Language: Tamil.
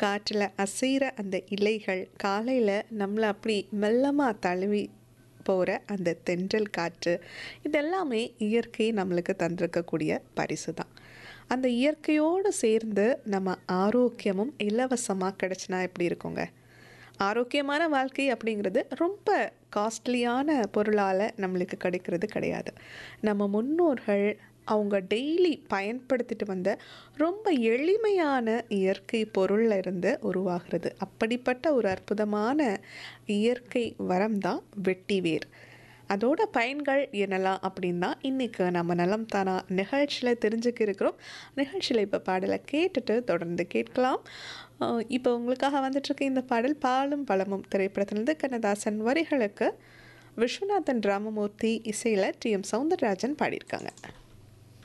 காற்றில் அசைகிற அந்த இலைகள் காலையில் நம்மளை அப்படி மெல்லமாக தழுவி போகிற அந்த தென்றல் காற்று இதெல்லாமே இயற்கை நம்மளுக்கு தந்திருக்கக்கூடிய பரிசு தான் அந்த இயற்கையோடு சேர்ந்து நம்ம ஆரோக்கியமும் இலவசமாக கிடச்சினா எப்படி இருக்குங்க ஆரோக்கியமான வாழ்க்கை அப்படிங்கிறது ரொம்ப காஸ்ட்லியான பொருளால் நம்மளுக்கு கிடைக்கிறது கிடையாது நம்ம முன்னோர்கள் அவங்க டெய்லி பயன்படுத்திட்டு வந்த ரொம்ப எளிமையான இயற்கை பொருளில் இருந்து உருவாகிறது அப்படிப்பட்ட ஒரு அற்புதமான இயற்கை வரம் தான் வெட்டி வேர் அதோட பயன்கள் என்னலாம் அப்படின்னா இன்றைக்கி நம்ம நலம் தானா நிகழ்ச்சியில் தெரிஞ்சுக்க இருக்கிறோம் நிகழ்ச்சியில் இப்போ பாடலை கேட்டுட்டு தொடர்ந்து கேட்கலாம் அஹ் இப்போ உங்களுக்காக வந்துட்டுருக்க இந்த பாடல் பாலும் பழமும் திரைப்படத்திலிருந்து கண்ணதாசன் வரிகளுக்கு விஸ்வநாதன் ராமமூர்த்தி இசையில் டி எம் சவுந்தரராஜன் பாடியிருக்காங்க